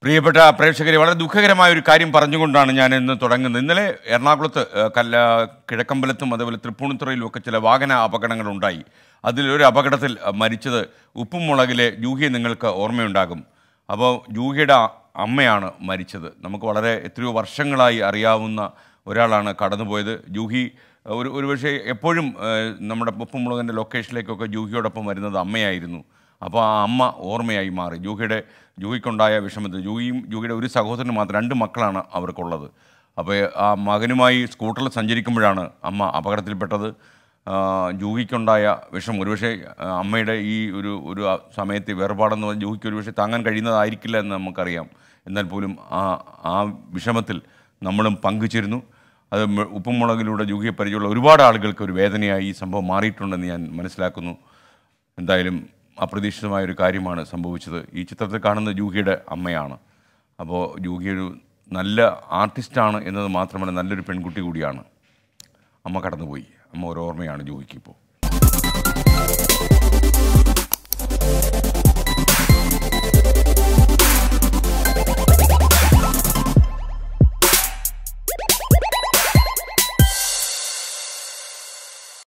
പ്രിയപ്പെട്ട പ്രേക്ഷകരെ വളരെ ദുഃഖകരമായ ഒരു കാര്യം പറഞ്ഞുകൊണ്ടാണ് ഞാൻ ഇന്ന് തുടങ്ങുന്നത് ഇന്നലെ എറണാകുളത്ത് ഏഹ്, കല്ല കിഴക്കമ്പലത്തും അതേപോലെ തൃപ്പൂണിത്തുറയിലും ഒക്കെ ചില വാഹന അപകടങ്ങളുണ്ടായി അതിലൊരു അപകടത്തിൽ അഹ്, മരിച്ചത് ഉപ്പുമുളകിലെ ജൂഹിയെ നിങ്ങൾക്ക് ഓർമ്മയുണ്ടാകും അപ്പോൾ ജൂഹിയുടെ അ- അമ്മയാണ് മരിച്ചത് നമുക്ക് വളരെ എത്രയോ വർഷങ്ങളായി അറിയാവുന്ന ഒരാളാണ് കടന്നുപോയത് ജൂഹി ഏഹ്, ഒരു ഒരുപക്ഷെ എപ്പോഴും ഏഹ്, നമ്മുടെ ഉപ്പുമുളകിൻ്റെ ലൊക്കേഷനിലേക്കൊക്കെ ജൂഹിയോടൊപ്പം വരുന്നത് അമ്മയായിരുന്നു അപ്പോൾ ആ അമ്മ ഓർമ്മയായി മാറി ജൂഹിയുടെ ജൂഹിക്കുണ്ടായ വിഷമത്തിൽ ജൂഹിയും ജൂഹിയുടെ ഒരു സഹോദരന് മാത്രം രണ്ട് മക്കളാണ് അവർക്കുള്ളത് അപ്പോൾ ആ മകനുമായി സ്കൂട്ടറിൽ സഞ്ചരിക്കുമ്പോഴാണ് അമ്മ അപകടത്തിൽപ്പെട്ടത് ആ, ജൂഹിക്കുണ്ടായ വിഷം ഒരുപക്ഷെ ആ, അമ്മയുടെ ഈ ഒരു ഒരു ആ സമയത്ത് വേർപാടെന്ന് പറഞ്ഞാൽ ജൂഹിക്ക് ഒരുപക്ഷെ താങ്ങാൻ കഴിയുന്നതായിരിക്കില്ല എന്ന് നമുക്കറിയാം എന്നാൽ പോലും ആ ആ വിഷമത്തിൽ നമ്മളും പങ്കുചേരുന്നു അത് മ- ഉപ്പുമുളകിലൂടെ ജൂഹിയെ പരിചയമുള്ള ഒരുപാട് ആളുകൾക്ക് ഒരു വേദനയായി ഈ സംഭവം മാറിയിട്ടുണ്ടെന്ന് ഞാൻ മനസ്സിലാക്കുന്നു എന്തായാലും അപ്രതീക്ഷിതമായ ഒരു കാര്യമാണ് സംഭവിച്ചത് ഈ ചിത്രത്തിൽ കാണുന്ന ജൂഹിയുടെ അമ്മയാണ് അപ്പോൾ ജൂഹി ഒരു നല്ല ആർട്ടിസ്റ്റാണ് എന്നത് മാത്രമല്ല നല്ലൊരു പെൺകുട്ടി കൂടിയാണ് അമ്മ കടന്നുപോയി അമ്മ ഒരു ഓർമ്മയാണ് ജൂഹിക്ക് ഇപ്പോൾ